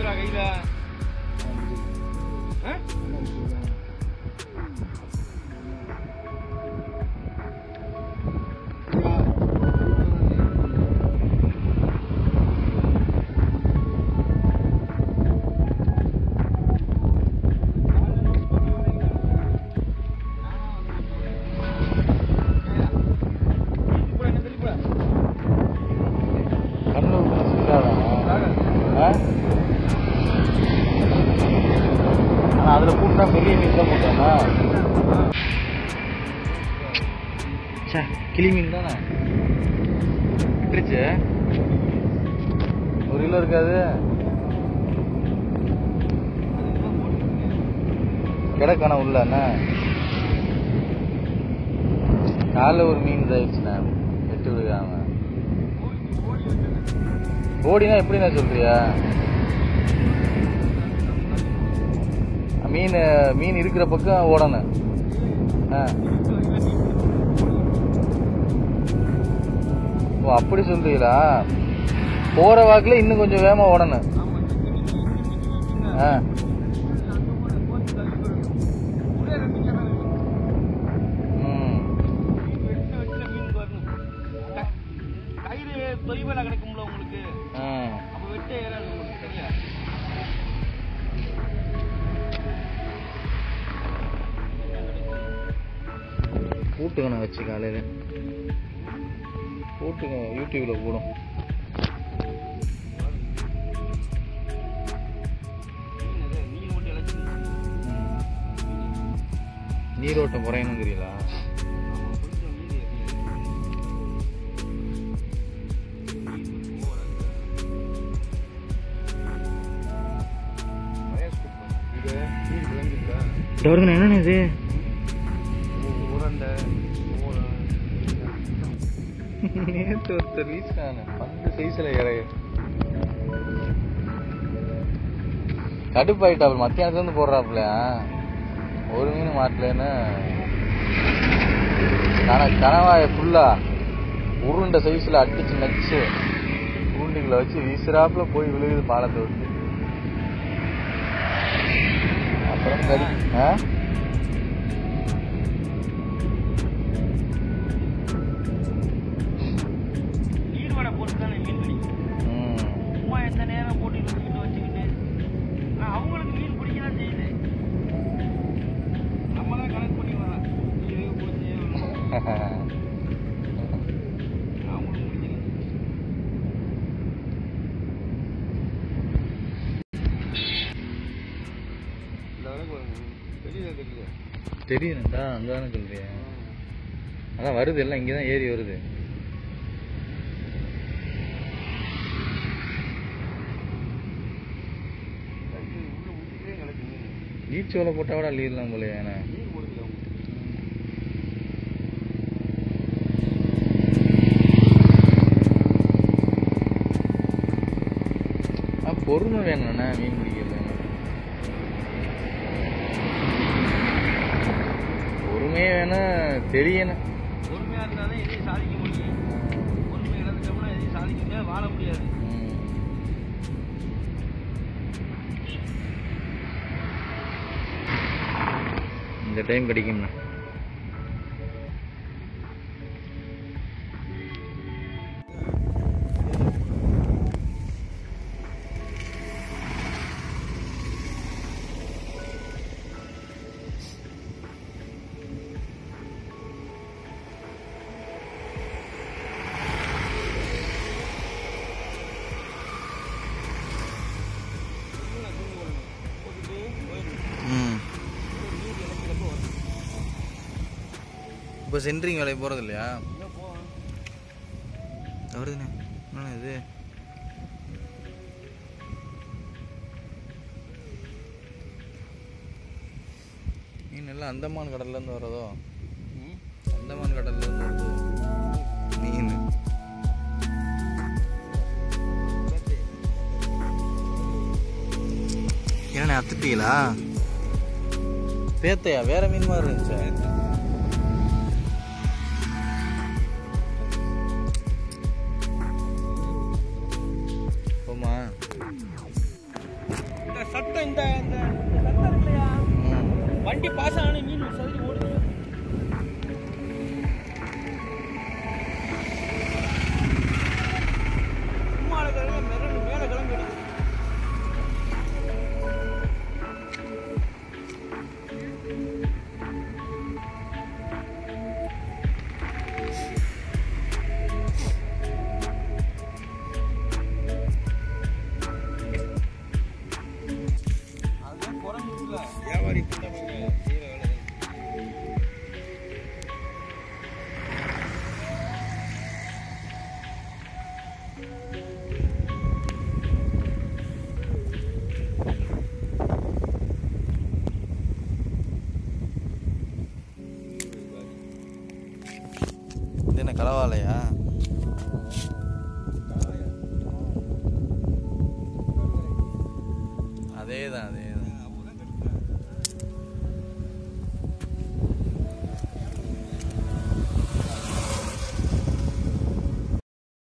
இருக்குடா கையில ஆ? கூட என்ன தெரியல கண்ணு சிக்காதா ஆ? ஆனா அதுல கூட்டினா பெரிய மீன் தான் போட்டானா சே கிளி மீன் தானே விட்டுருச்சு ஒரு கிலோ இருக்காது கிடக்கான உள்ள என்ன காலைல ஒரு மீன் இதாயிடுச்சுண்ணே எட்டு விழுகாம ஓடினா எப்படிண்ணா சொல்றியா மீன் மீன் இருக்கிற பக்கம் ஓடணும் ஆ. ஓ அப்படி சொல்றீங்களா போற வாக்குல இன்னும் கொஞ்சம் வேகமா ஓடணும் ஆ. ம். கயிறு தொய்வலா கிடைக்கும்ல உங்களுக்கு ஆ. அப்ப வெட்ட ஏறாது உங்களுக்கு சரியா கூட்டுங்க நான் வச்சு காலையில கூட்டுங்க யூடியூப்ல போடும் மீன் அது, மீன் மட்டும் இழைச்சி நீரோட்டம் குறையணுங்கிறீங்களா கொஞ்சம் மீன் இது மீன் விளங்கிட்டா டோருங்க என்னன்னு இது உரண்டை நேற்று ஒருத்தர் வீசினானு பந்து சைஸ்ல இறைய கடுப்பாயிட்டாப்புல மத்தியானத்துல இருந்து போடுறாப்புல ஒரு மீன் மாட்டலன்னு கன கனவாய ஃபுல்லா உருண்டை சைஸ்ல அடிச்சு நச்சு உருண்டைகளை வச்சு வீசுறாப்புல போய் விழுகுது பாலத்தை விட்டு அப்புறம் கடி ஆ நீர் வடை போட்டு தானே மீன் பிடிக்கும் ம் சும்மா எந்த நேரம் போட்டு வச்சுக்கிட்டு வச்சுக்கிட்டு ஆனா அவங்களுக்கு மீன் பிடிக்க தான் செய்யுது நம்ம தான் கணக்கு பண்ணி வரோம் ஐயோ போச்சு அவங்களுக்கு பிடிக்கல இந்த வரைக்கும் தெரியல தெரியல தெரியுதுடா அங்கதானே சொல்றியா அதான் வருது எல்லாம் இங்கதான் ஏறி வருது உள்ள உள்ளே கிடக்கு மீன் நீச்சோலை போட்டா கூட அள்ளிடலாம் போல ஏன்னா மீன் கொடுக்கல அவங்க ஆ, பொறுமை வேணும்ண்ணா மீன் பிடிக்கிறது பொறுமையே வேணும் தெரியணும் பொறுமையா இருந்தாதான் எதையும் சாதிக்க முடியும் பொறுமை இழந்துட்டோம்னா எதையும் சாதிக்க முடியாது வாழ முடியாது ம். இந்த டைம் கிடைக்கும்ண்ணா ம் இப்போ சென்ட்ரிங் வேலைக்கு போகிறது இல்லையா வருதுண்ணே என்ன இது மீன் எல்லாம் அந்தமான் கடல்லேருந்து வர்றதோ அந்தமான் கடல்லேருந்து வருதோ மீன் என்னண்ணே அத்துட்டீங்களா பேத்தையா வேற மீன் மாதிரி இருந்துச்சு போமா சத்தம் இந்த இந்த இந்த சத்தம் இருக்கு இல்லையா ம். வண்டி பாஸ் ஆன மீன் ஒரு சதுரி ஓடுது சும்மா இருக்கிறவங்க மிரண்டு மேலே கிளம்பி எடுக்குது அதுதான் குறைஞ்சிருக்குல்ல வியாபாரி பண்ணவங்க செய்கிற வேலை இது என்ன களவாலையா அதே தான் அதே